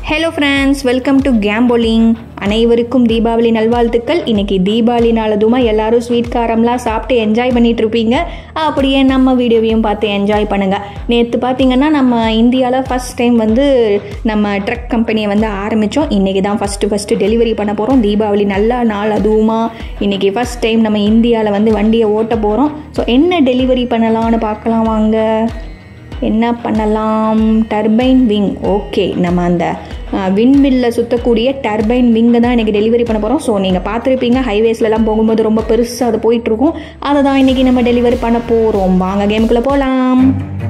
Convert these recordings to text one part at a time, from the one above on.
Hello friends welcome to கேம்போலிங் அனைவருக்கும் தீபாவளி நல்வாழ்த்துக்கள் இன்னைக்கு தீபாவளி நாளதுமா எல்லாரும் ஸ்வீட் காரம்லாம் சாப்பிட்டு என்ஜாய் பண்ணிட்டு இருப்பீங்க அப்படியே நம்ம வீடியோவையும் பார்த்து என்ஜாய் பண்ணுங்கள் நேற்று பார்த்தீங்கன்னா நம்ம இந்தியாவில் ஃபஸ்ட் டைம் வந்து நம்ம ட்ரக் கம்பெனியை வந்து ஆரம்பித்தோம் இன்றைக்கி தான் ஃபஸ்ட்டு ஃபஸ்ட்டு டெலிவரி பண்ண போகிறோம் தீபாவளி நல்ல நாள் அதுவுமா இன்றைக்கி ஃபஸ்ட் டைம் நம்ம இந்தியாவில் வந்து வண்டியை ஓட்ட போகிறோம் ஸோ என்ன டெலிவரி பண்ணலாம்னு பார்க்கலாம் வாங்க என்ன பண்ணலாம் டர்பைன் விங் ஓகே நம்ம அந்த விண்மில்ல சுற்றக்கூடிய டர்பைன் விங்கை தான் இன்றைக்கி டெலிவரி பண்ண போகிறோம் ஸோ நீங்கள் பார்த்துருப்பீங்க ஹைவேஸ்லலாம் போகும்போது ரொம்ப பெருசாக அது போயிட்டுருக்கும் அதை தான் இன்றைக்கி நம்ம டெலிவரி பண்ண போகிறோம் வாங்க கேமுக்குள்ளே போகலாம்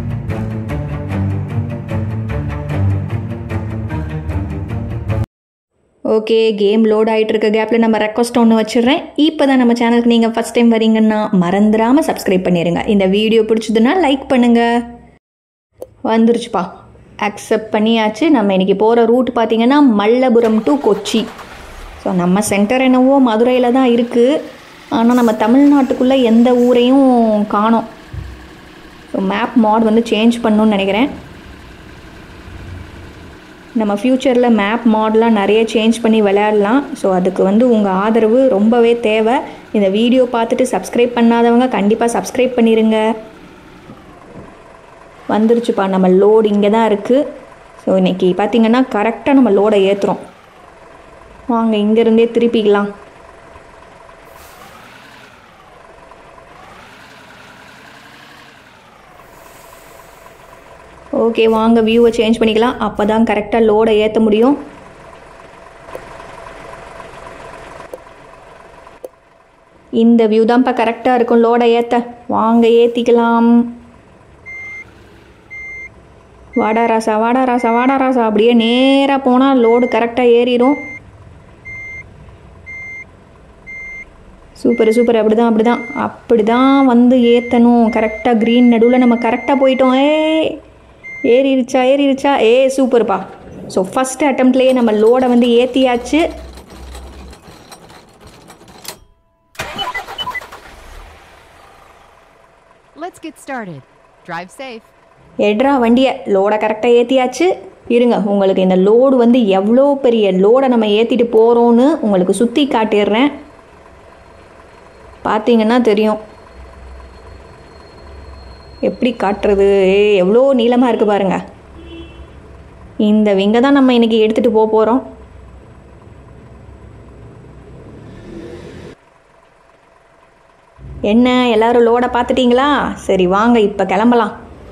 ஓகே கேம் லோட் ஆகிட்டு இருக்க கேப்பில் நம்ம ரெக்வஸ்ட் ஒன்று வச்சிடுறேன் இப்போ தான் நம்ம சேனலுக்கு நீங்கள் ஃபஸ்ட் டைம் வரீங்கன்னா மறந்துடாமல் சப்ஸ்கிரைப் பண்ணிடுங்க இந்த வீடியோ பிடிச்சதுன்னா லைக் பண்ணுங்கள் வந்துருச்சுப்பா அக்செப்ட் பண்ணியாச்சு நம்ம இன்றைக்கி போகிற ரூட் பார்த்திங்கன்னா மல்லபுரம் டு கொச்சி ஸோ நம்ம சென்டர் என்னவோ மதுரையில் தான் இருக்குது ஆனால் நம்ம தமிழ்நாட்டுக்குள்ளே எந்த ஊரையும் காணோம் ஸோ மேப் மாட் வந்து சேஞ்ச் பண்ணணும்னு நினைக்கிறேன் நம்ம ஃப்யூச்சரில் மேப் மாடலாம் நிறைய சேஞ்ச் பண்ணி விளையாடலாம் ஸோ அதுக்கு வந்து உங்கள் ஆதரவு ரொம்பவே தேவை இந்த வீடியோ பார்த்துட்டு சப்ஸ்கிரைப் பண்ணாதவங்க கண்டிப்பாக சப்ஸ்கிரைப் பண்ணிடுங்க வந்துருச்சுப்பா நம்ம லோடு இங்கே தான் இருக்குது ஸோ இன்றைக்கி பார்த்திங்கன்னா கரெக்டாக நம்ம லோடை ஏற்றுறோம் வாங்க இங்கேருந்தே திருப்பிக்கலாம் ஓகே வாங்க வியூவை சேஞ்ச் பண்ணிக்கலாம் அப்போ தான் கரெக்டாக லோடை ஏற்ற முடியும் இந்த வியூ தான்ப்பா கரெக்டாக இருக்கும் லோடை ஏற்ற வாங்க ஏற்றிக்கலாம் வாடா ராசா வாடா ராசா வாடா ராசா அப்படியே நேராக போனால் லோடு கரெக்டாக ஏறிடும் சூப்பர் சூப்பர் அப்படி தான் அப்படி தான் அப்படி தான் வந்து ஏற்றணும் கரெக்டாக க்ரீன் நடுவில் நம்ம கரெக்டாக போயிட்டோம் ஏ ஏறிடுச்சா ஏறிடுச்சா ஏ சூப்பர்ப்பா ஸோ ஃபஸ்ட் அட்டம்ப்ட்லேயே நம்ம லோடை வந்து ஏற்றியாச்சு Let's get started. Drive safe. எட்ரா வண்டியை லோடை கரெக்டாக ஏற்றியாச்சு இருங்க உங்களுக்கு இந்த லோடு வந்து எவ்வளோ பெரிய லோடை நம்ம ஏற்றிட்டு போகிறோன்னு உங்களுக்கு சுற்றி காட்டிடுறேன் பார்த்தீங்கன்னா தெரியும் எப்படி காட்டுறது ஏ எவ்வளோ நீளமாக இருக்குது பாருங்க இந்த விங்கை தான் நம்ம இன்றைக்கி எடுத்துகிட்டு போக போகிறோம் என்ன எல்லாரும் லோடை பார்த்துட்டீங்களா சரி வாங்க இப்போ கிளம்பலாம்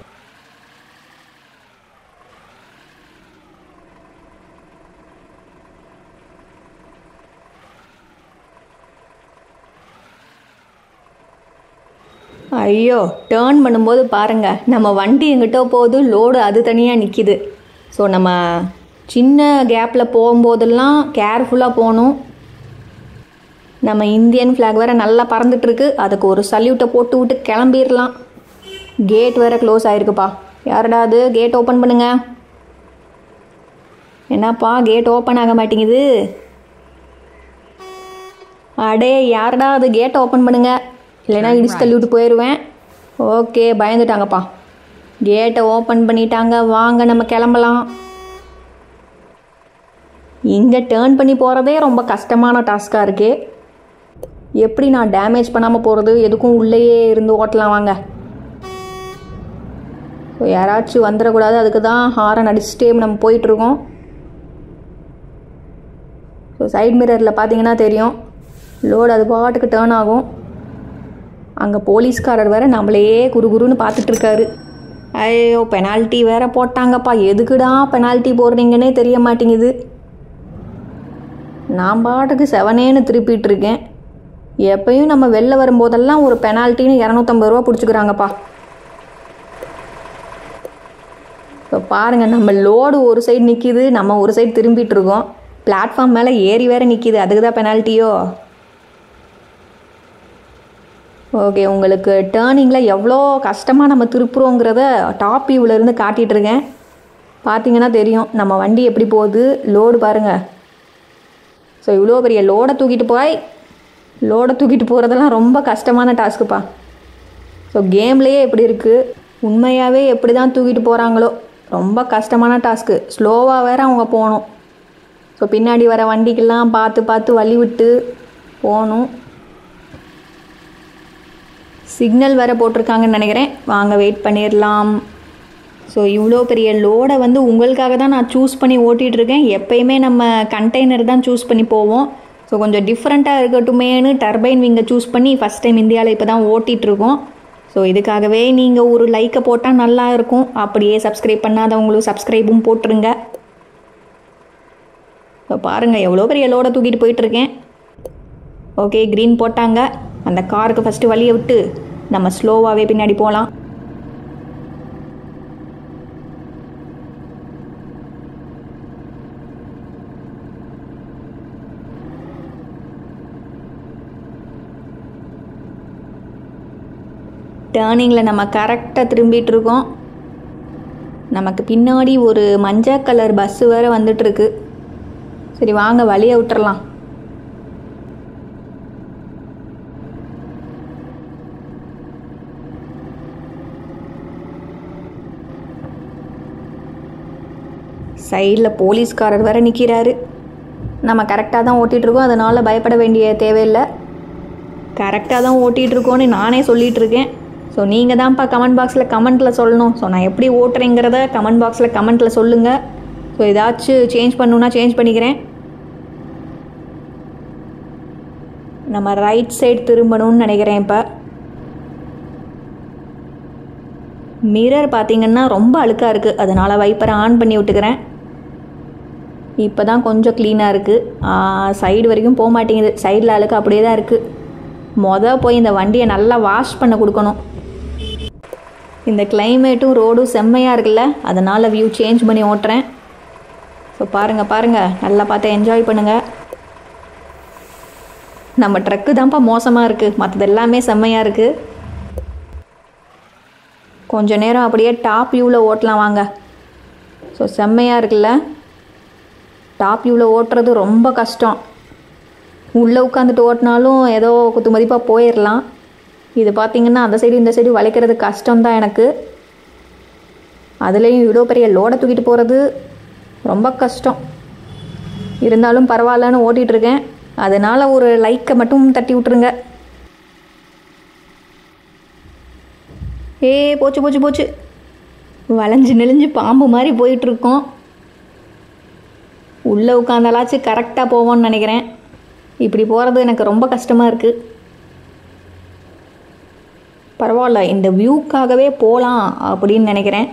ஐயோ டேர்ன் பண்ணும்போது பாருங்கள் நம்ம வண்டி எங்கிட்ட போகுது லோடு அது தனியாக நிற்கிது ஸோ நம்ம சின்ன கேப்பில் போகும்போதெல்லாம் கேர்ஃபுல்லாக போகணும் நம்ம இந்தியன் ஃப்ளாக் வேறு நல்லா பறந்துட்டுருக்கு அதுக்கு ஒரு சல்யூட்டை போட்டு விட்டு கிளம்பிடலாம் கேட் வேறு க்ளோஸ் ஆகிருக்குப்பா யாரடா அது கேட் ஓப்பன் பண்ணுங்க என்னப்பா கேட் ஓப்பன் ஆக மாட்டேங்குது அடே யாரடா அது கேட்டை ஓப்பன் பண்ணுங்க இல்லைன்னா இடிச்சு தள்ளி விட்டு போயிடுவேன் ஓகே பயந்துட்டாங்கப்பா கேட்டை ஓப்பன் பண்ணிட்டாங்க வாங்க நம்ம கிளம்பலாம் இங்கே டேர்ன் பண்ணி போகிறதே ரொம்ப கஷ்டமான டாஸ்க்காக இருக்கு எப்படி நான் டேமேஜ் பண்ணாமல் போகிறது எதுக்கும் உள்ளேயே இருந்து ஓட்டலாம் வாங்க ஸோ யாராச்சும் வந்துடக்கூடாது அதுக்கு தான் ஹாரன் அடிச்சுட்டே நம்ம போயிட்டுருக்கோம் ஸோ சைட் மிரரில் பார்த்தீங்கன்னா தெரியும் லோடு அது பாட்டுக்கு டேர்ன் ஆகும் அங்கே போலீஸ்காரர் வேற நம்மளையே குரு குருன்னு பார்த்துட்ருக்காரு ஐயோ பெனால்ட்டி வேற போட்டாங்கப்பா எதுக்குடா பெனால்ட்டி போடுறீங்கன்னே தெரிய மாட்டேங்குது நான் பாட்டுக்கு செவனேன்னு திருப்பிட்டு இருக்கேன் எப்பயும் நம்ம வெளில வரும்போதெல்லாம் ஒரு பெனால்ட்டின்னு இரநூத்தம்பது ரூபா பிடிச்சிக்கிறாங்கப்பா இப்போ பாருங்கள் நம்ம லோடு ஒரு சைடு நிற்கிது நம்ம ஒரு சைடு திரும்பிட்டு இருக்கோம் பிளாட்ஃபார்ம் மேலே ஏறி வேற நிற்கிது அதுக்கு தான் பெனால்ட்டியோ ஓகே உங்களுக்கு டேர்னிங்கில் எவ்வளோ கஷ்டமாக நம்ம திருப்புறோங்கிறத டாப் வியூவிலேருந்து காட்டிகிட்டு இருக்கேன் பார்த்தீங்கன்னா தெரியும் நம்ம வண்டி எப்படி போகுது லோடு பாருங்கள் ஸோ இவ்வளோ பெரிய லோடை தூக்கிட்டு போய் லோடை தூக்கிட்டு போகிறதெல்லாம் ரொம்ப கஷ்டமான டாஸ்க்குப்பா ஸோ கேம்லேயே எப்படி இருக்குது உண்மையாகவே எப்படி தான் தூக்கிட்டு போகிறாங்களோ ரொம்ப கஷ்டமான டாஸ்க்கு ஸ்லோவாக வேற அவங்க போகணும் ஸோ பின்னாடி வர வண்டிக்கெல்லாம் பார்த்து பார்த்து வழி விட்டு போகணும் சிக்னல் வேறு போட்டிருக்காங்கன்னு நினைக்கிறேன் வாங்க வெயிட் பண்ணிடலாம் ஸோ இவ்வளோ பெரிய லோடை வந்து உங்களுக்காக தான் நான் சூஸ் பண்ணி ஓட்டிகிட்டு இருக்கேன் எப்பயுமே நம்ம கண்டெய்னர் தான் சூஸ் பண்ணி போவோம் ஸோ கொஞ்சம் டிஃப்ரெண்ட்டாக இருக்கட்டுமேனு டர்பைன் விங்கை சூஸ் பண்ணி ஃபஸ்ட் டைம் இந்தியாவில் இப்போ தான் ஓட்டிகிட்ருக்கோம் ஸோ இதுக்காகவே நீங்கள் ஒரு லைக்கை போட்டால் நல்லா இருக்கும் அப்படியே சப்ஸ்கிரைப் பண்ணாதவங்களும் சப்ஸ்கிரைபும் போட்டுருங்க இப்போ பாருங்கள் எவ்வளோ பெரிய லோடை தூக்கிட்டு போயிட்டுருக்கேன் ஓகே க்ரீன் போட்டாங்க அந்த காருக்கு ஃபஸ்ட்டு வழியை விட்டு நம்ம ஸ்லோவாகவே பின்னாடி போகலாம் டேர்னிங்கில் நம்ம கரெக்டாக திரும்பிட்டு இருக்கோம் நமக்கு பின்னாடி ஒரு மஞ்சள் கலர் பஸ்ஸு வேறு வந்துட்டுருக்கு சரி வாங்க வழியை விட்டுறலாம் சைடில் போலீஸ்காரர் வேற நிற்கிறாரு நம்ம கரெக்டாக தான் ஓட்டிகிட்ருக்கோம் அதனால் பயப்பட வேண்டிய தேவையில்லை கரெக்டாக தான் ஓட்டிகிட்ருக்கோன்னு நானே சொல்லிகிட்டு இருக்கேன் ஸோ நீங்கள் தான்ப்பா கமெண்ட் பாக்ஸில் கமெண்ட்டில் சொல்லணும் ஸோ நான் எப்படி ஓட்டுறேங்கிறத கமெண்ட் பாக்ஸில் கமெண்ட்டில் சொல்லுங்கள் ஸோ ஏதாச்சும் சேஞ்ச் பண்ணணுன்னா சேஞ்ச் பண்ணிக்கிறேன் நம்ம ரைட் சைடு திரும்பணும்னு நினைக்கிறேன் இப்போ மிரர் பார்த்தீங்கன்னா ரொம்ப அழுக்காக இருக்குது அதனால் வைப்பரை ஆன் பண்ணி விட்டுக்கிறேன் இப்போ தான் கொஞ்சம் க்ளீனாக இருக்குது சைடு வரைக்கும் போக மாட்டேங்குது சைடில் அழுக்கு அப்படியே தான் இருக்குது மொதல் போய் இந்த வண்டியை நல்லா வாஷ் பண்ண கொடுக்கணும் இந்த கிளைமேட்டும் ரோடும் செம்மையாக இருக்குல்ல அதனால் வியூ சேஞ்ச் பண்ணி ஓட்டுறேன் ஸோ பாருங்கள் பாருங்கள் நல்லா பார்த்து என்ஜாய் பண்ணுங்கள் நம்ம ட்ரக்கு தான்ப்பா மோசமாக இருக்குது மற்றது எல்லாமே செம்மையாக இருக்குது கொஞ்ச நேரம் அப்படியே டாப் வியூவில் ஓட்டலாம் வாங்க ஸோ செம்மையாக இருக்குல்ல டாப் வியூவில் ஓட்டுறது ரொம்ப கஷ்டம் உள்ளே உட்காந்துட்டு ஓட்டினாலும் ஏதோ குத்து மதிப்பாக போயிடலாம் இது பார்த்திங்கன்னா அந்த சைடு இந்த சைடு வளைக்கிறது கஷ்டம்தான் எனக்கு அதுலேயும் இவ்வளோ பெரிய லோடை தூக்கிட்டு போகிறது ரொம்ப கஷ்டம் இருந்தாலும் பரவாயில்லன்னு ஓட்டிகிட்ருக்கேன் அதனால் ஒரு லைக்கை மட்டும் தட்டி விட்ருங்க ஏ போச்சு போச்சு போச்சு வளைஞ்சு நெளிஞ்சு பாம்பு மாதிரி போயிட்டுருக்கோம் உள்ளே உட்காந்தாலாச்சும் கரெக்டாக போவோம்னு நினைக்கிறேன் இப்படி போகிறது எனக்கு ரொம்ப கஷ்டமாக இருக்குது பரவாயில்ல இந்த வியூக்காகவே போகலாம் அப்படின்னு நினைக்கிறேன்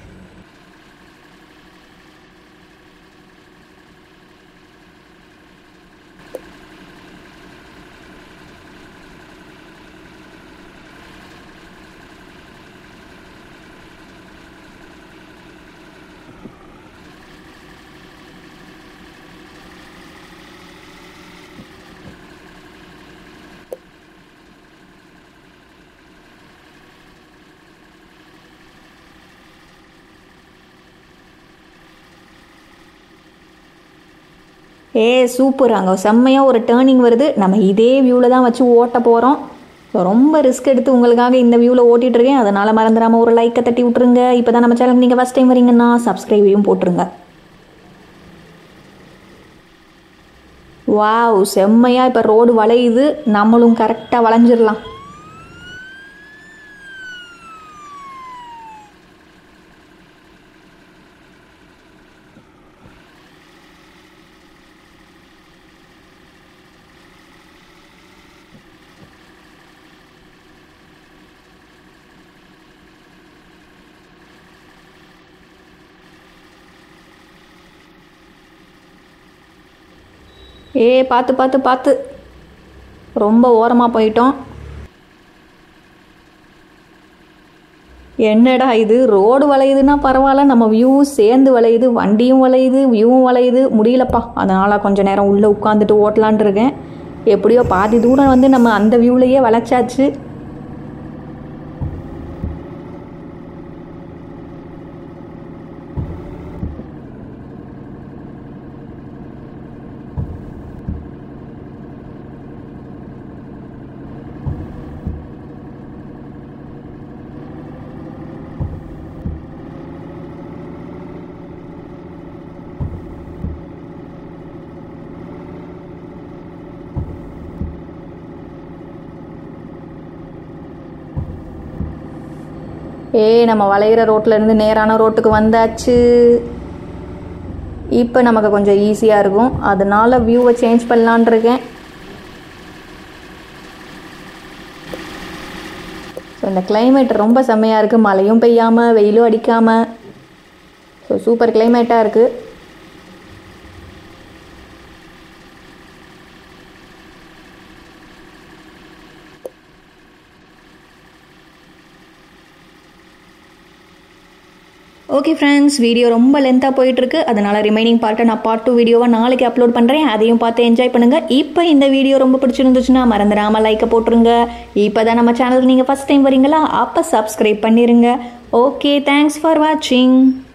ஏ சூப்பர் அங்கே செம்மையாக ஒரு டேர்னிங் வருது நம்ம இதே வியூவில் தான் வச்சு ஓட்ட போகிறோம் ரொம்ப ரிஸ்க் எடுத்து உங்களுக்காக இந்த வியூவில் ஓட்டிகிட்ருக்கேன் அதனால் மறந்துடாமல் ஒரு லைக்கை தட்டி விட்ருங்க இப்போ தான் நம்ம சேனல் நீங்கள் ஃபஸ்ட் டைம் வரீங்கன்னா சப்ஸ்கிரைபையும் போட்டுருங்க வாவ் செம்மையாக இப்போ ரோடு வளையுது நம்மளும் கரெக்டாக வளைஞ்சிடலாம் ஏ பார்த்து பார்த்து பார்த்து ரொம்ப ஓரமாக போயிட்டோம் என்னடா இது ரோடு வளையுதுன்னா பரவாயில்ல நம்ம வியூவும் சேர்ந்து வளையுது வண்டியும் வளையுது வியூவும் வளையுது முடியலப்பா அதனால் கொஞ்ச நேரம் உள்ளே உட்காந்துட்டு ஓட்டலான்ட்டு இருக்கேன் எப்படியோ பாதி தூரம் வந்து நம்ம அந்த வியூலையே வளைச்சாச்சு ஏ நம்ம வளையிற ரோட்ல இருந்து நேரான ரோட்டுக்கு வந்தாச்சு இப்போ நமக்கு கொஞ்சம் ஈஸியாக இருக்கும் அதனால வியூவை சேஞ்ச் பண்ணலான் இருக்கேன் ஸோ இந்த climate ரொம்ப செம்மையாக இருக்குது மழையும் பெய்யாமல் வெயிலும் அடிக்காமல் ஸோ சூப்பர் கிளைமேட்டாக இருக்குது ஓகே ஃப்ரெண்ட்ஸ் வீடியோ ரொம்ப லென்த்தாக போயிட்டுருக்கு அதனால் ரிமைனிங் பார்ட்டை நான் பார்ட் டூ வீடியோவை நாளைக்கு அப்லோட் பண்ணுறேன் அதையும் பார்த்து என்ஜாய் பண்ணுங்கள் இப்போ இந்த வீடியோ ரொம்ப பிடிச்சிருந்துச்சுன்னா மறந்துடாமல் லைக்கை போட்டுருங்க இப்போ தான் நம்ம சேனலுக்கு நீங்கள் ஃபஸ்ட் டைம் வரீங்களா அப்போ சப்ஸ்கிரைப் பண்ணிடுங்க ஓகே தேங்க்ஸ் ஃபார் வாட்சிங்